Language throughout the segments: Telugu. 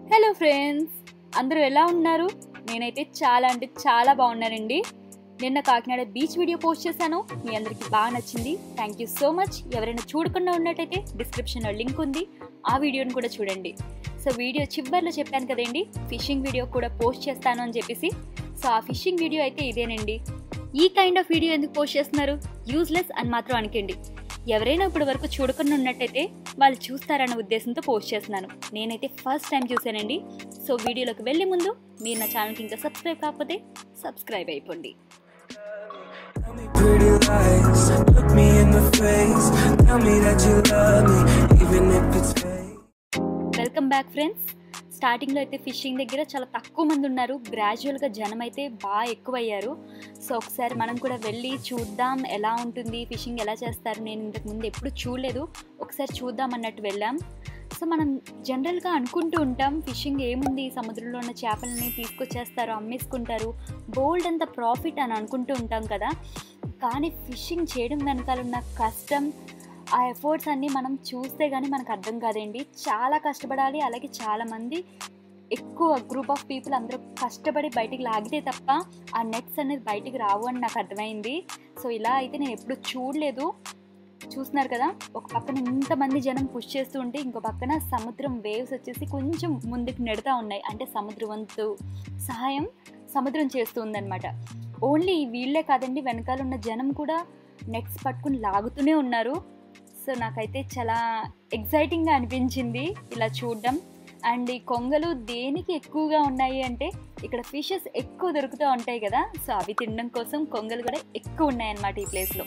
హలో ఫ్రెండ్స్ అందరూ ఎలా ఉన్నారు నేనైతే చాలా అంటే చాలా బాగున్నానండి నిన్న కాకినాడ బీచ్ వీడియో పోస్ట్ చేశాను మీ అందరికీ బాగా నచ్చింది థ్యాంక్ యూ సో మచ్ ఎవరైనా చూడకుండా ఉన్నట్టయితే డిస్క్రిప్షన్లో లింక్ ఉంది ఆ వీడియోని కూడా చూడండి సో వీడియో చివరిలో చెప్పాను కదండి ఫిషింగ్ వీడియో కూడా పోస్ట్ చేస్తాను అని చెప్పేసి సో ఆ ఫిషింగ్ వీడియో అయితే ఇదేనండి ఈ కైండ్ ఆఫ్ వీడియో ఎందుకు పోస్ట్ చేస్తున్నారు యూజ్లెస్ అని మాత్రం అనకండి ఎవరైనా ఇప్పటి వరకు చూడకుండా ఉన్నట్టయితే వాళ్ళు చూస్తారన్న ఉద్దేశంతో పోస్ట్ చేస్తున్నాను నేనైతే ఫస్ట్ టైం చూశానండి సో వీడియోలోకి వెళ్ళే ముందు మీరు నా ఛానల్కి ఇంకా సబ్స్క్రైబ్ కాకపోతే సబ్స్క్రైబ్ అయిపోండి Tell me pretty lies, look me in the face. Tell me that you love me, even if it's fake. Welcome back friends స్టార్టింగ్లో అయితే ఫిషింగ్ దగ్గర చాలా తక్కువ మంది ఉన్నారు గ్రాడ్యువల్గా జనం అయితే బాగా ఎక్కువయ్యారు సో ఒకసారి మనం కూడా వెళ్ళి చూద్దాం ఎలా ఉంటుంది ఫిషింగ్ ఎలా చేస్తారు నేను ఇంతకు ముందు ఎప్పుడు చూడలేదు ఒకసారి చూద్దాం అన్నట్టు వెళ్ళాం సో మనం జనరల్గా అనుకుంటూ ఉంటాం ఫిషింగ్ ఏముంది సముద్రంలో ఉన్న చేపలని తీసుకొచ్చేస్తారు అమ్మేసుకుంటారు బోల్డ్ అంత ప్రాఫిట్ అని అనుకుంటూ ఉంటాం కదా కానీ ఫిషింగ్ చేయడం వెనకాల ఉన్న కష్టం ఆ ఎఫర్ట్స్ అన్నీ మనం చూస్తే కానీ మనకు అర్థం కాదండి చాలా కష్టపడాలి అలాగే చాలామంది ఎక్కువ గ్రూప్ ఆఫ్ పీపుల్ అందరూ కష్టపడి బయటికి లాగితే తప్ప ఆ నెట్స్ అనేది బయటికి రావు అని నాకు అర్థమైంది సో ఇలా అయితే నేను ఎప్పుడు చూడలేదు చూస్తున్నారు కదా ఒక పక్కన ఇంతమంది జనం పుష్ చేస్తూ ఉంటే ఇంకో పక్కన సముద్రం వేవ్స్ వచ్చేసి కొంచెం ముందుకు నెడతా ఉన్నాయి అంటే సముద్రవంతు సహాయం సముద్రం చేస్తూ ఉందన్నమాట ఓన్లీ వీళ్ళే కాదండి వెనకాల ఉన్న జనం కూడా నెట్స్ పట్టుకుని లాగుతూనే ఉన్నారు సో నాకైతే చాలా ఎగ్జైటింగ్గా అనిపించింది ఇలా చూడడం అండ్ ఈ కొంగలు దేనికి ఎక్కువగా ఉన్నాయి అంటే ఇక్కడ ఫిషెస్ ఎక్కువ దొరుకుతూ ఉంటాయి కదా సో అవి తినడం కోసం కొంగలు కూడా ఎక్కువ ఉన్నాయన్నమాట ఈ ప్లేస్లో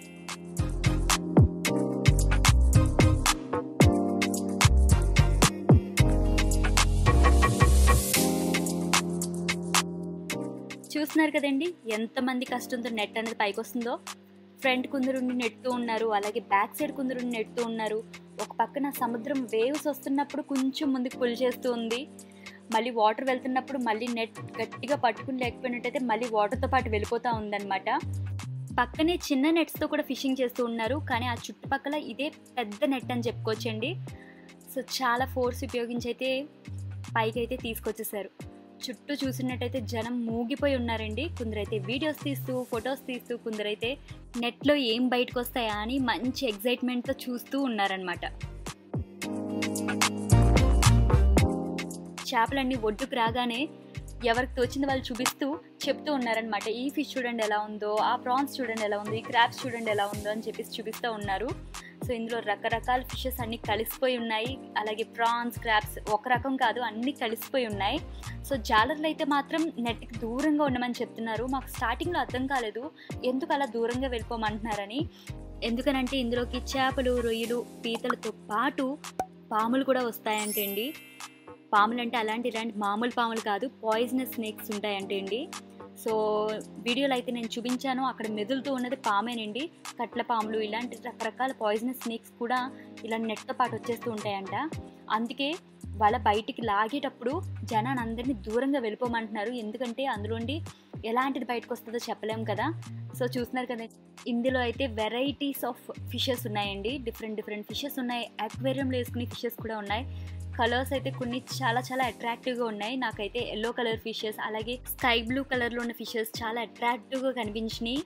చూస్తున్నారు కదండి ఎంతమంది కష్టంతో నెట్ అనేది పైకి వస్తుందో ఫ్రంట్ కుందరుండి నెడుతూ ఉన్నారు అలాగే బ్యాక్ సైడ్ కుందరుండి నెడుతూ ఉన్నారు ఒక పక్కన సముద్రం వేవ్స్ వస్తున్నప్పుడు కొంచెం ముందుకు పుల్ చేస్తూ ఉంది మళ్ళీ వాటర్ వెళ్తున్నప్పుడు మళ్ళీ నెట్ గట్టిగా పట్టుకుని లేకపోయినట్టయితే మళ్ళీ వాటర్తో పాటు వెళ్ళిపోతూ ఉందన్నమాట పక్కనే చిన్న నెట్స్తో కూడా ఫిషింగ్ చేస్తూ ఉన్నారు కానీ ఆ చుట్టుపక్కల ఇదే పెద్ద నెట్ అని చెప్పుకోవచ్చండి సో చాలా ఫోర్స్ ఉపయోగించి అయితే పైకి అయితే తీసుకొచ్చేసారు చుట్టూ చూసినట్టయితే జనం మూగిపోయి ఉన్నారండి కొందరైతే వీడియోస్ తీస్తూ ఫొటోస్ తీస్తూ కొందరైతే నెట్లో ఏం బయటకు వస్తాయా అని మంచి ఎగ్జైట్మెంట్తో చూస్తూ ఉన్నారనమాట చేపలన్నీ ఒడ్డుకు రాగానే ఎవరికి తోచింది వాళ్ళు చూపిస్తూ చెప్తూ ఉన్నారనమాట ఈ ఫిష్ చూడండి ఎలా ఉందో ఆ ప్రాన్స్ చూడండి ఎలా ఉందో ఈ క్రాబ్స్ చూడండి ఎలా ఉందో అని చెప్పేసి చూపిస్తూ ఉన్నారు సో ఇందులో రకరకాల ఫిషెస్ అన్నీ కలిసిపోయి ఉన్నాయి అలాగే ప్రాన్స్ క్రాబ్స్ ఒక రకం కాదు అన్నీ కలిసిపోయి ఉన్నాయి సో జాలర్లు అయితే మాత్రం నెట్కి దూరంగా ఉండమని చెప్తున్నారు మాకు స్టార్టింగ్లో అర్థం కాలేదు ఎందుకు అలా దూరంగా వెళ్ళిపోమంటున్నారని ఎందుకనంటే ఇందులోకి చేపలు రొయ్యలు పీతలతో పాటు పాములు కూడా వస్తాయంటే అండి పాములు అంటే అలాంటి ఇలాంటి మామూలు పాములు కాదు పాయిజనస్ స్నేక్స్ ఉంటాయంటే అండి సో వీడియోలో అయితే నేను చూపించాను అక్కడ మెదులుతూ ఉన్నది పామేనండి కట్ల పాములు ఇలాంటి రకరకాల పాయిజనస్ స్నేక్స్ కూడా ఇలా నెట్తో పాటు వచ్చేస్తూ ఉంటాయంట అందుకే వాళ్ళ బయటికి లాగేటప్పుడు జనాన్ని అందరినీ దూరంగా వెళ్ళిపోమంటున్నారు ఎందుకంటే అందులోండి ఎలాంటిది బయటకు వస్తుందో చెప్పలేం కదా సో చూస్తున్నారు కదా ఇందులో అయితే వెరైటీస్ ఆఫ్ ఫిషెస్ ఉన్నాయండి డిఫరెంట్ డిఫరెంట్ ఫిషెస్ ఉన్నాయి అక్వేరియంలో వేసుకునే ఫిషెస్ కూడా ఉన్నాయి కలర్స్ అయితే కొన్ని చాలా చాలా అట్రాక్టివ్గా ఉన్నాయి నాకైతే ఎల్లో కలర్ ఫిషెస్ అలాగే స్కై బ్లూ కలర్లో ఉన్న ఫిషెస్ చాలా అట్రాక్టివ్గా కనిపించినాయి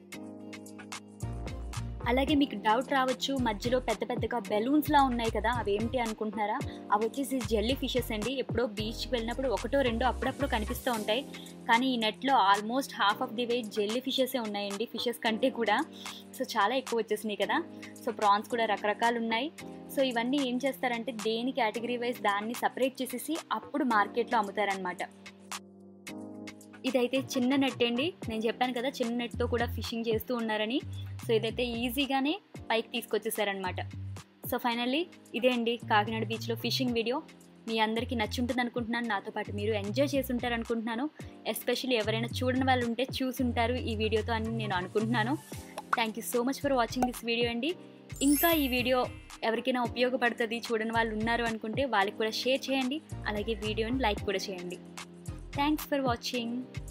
అలాగే మీకు డౌట్ రావచ్చు మధ్యలో పెద్ద పెద్దగా బెలూన్స్లా ఉన్నాయి కదా అవి ఏంటి అనుకుంటున్నారా అవి వచ్చేసి జెల్లీ ఫిషెస్ అండి ఎప్పుడో బీచ్కి వెళ్ళినప్పుడు ఒకటో రెండో అప్పుడప్పుడు కనిపిస్తూ ఉంటాయి కానీ ఈ నెట్లో almost half of the weight jelly ఫిషెసే ఉన్నాయండి ఫిషెస్ కంటే కూడా సో చాలా ఎక్కువ వచ్చేసినాయి కదా సో ప్రాన్స్ కూడా రకరకాలు ఉన్నాయి సో ఇవన్నీ ఏం చేస్తారంటే దేని కేటగిరీ వైజ్ దాన్ని సపరేట్ చేసేసి అప్పుడు మార్కెట్లో అమ్ముతారనమాట ఇదైతే చిన్న నెట్ అండి నేను చెప్పాను కదా చిన్న నెట్తో కూడా ఫిషింగ్ చేస్తూ ఉన్నారని సో ఇదైతే ఈజీగానే పైకి తీసుకొచ్చేసారనమాట సో ఫైనల్లీ ఇదే అండి కాకినాడ బీచ్లో ఫిషింగ్ వీడియో మీ అందరికీ నచ్చుంటుంది అనుకుంటున్నాను నాతో పాటు మీరు ఎంజాయ్ చేసి ఉంటారు అనుకుంటున్నాను ఎస్పెషల్లీ ఎవరైనా చూడని వాళ్ళు ఉంటే చూసుంటారు ఈ వీడియోతో అని నేను అనుకుంటున్నాను thank you so much for watching this video అండి ఇంకా ఈ వీడియో ఎవరికైనా ఉపయోగపడుతుంది చూడని వాళ్ళు ఉన్నారు అనుకుంటే వాళ్ళకి కూడా షేర్ చేయండి అలాగే వీడియోని లైక్ కూడా చేయండి థ్యాంక్స్ ఫర్ వాచింగ్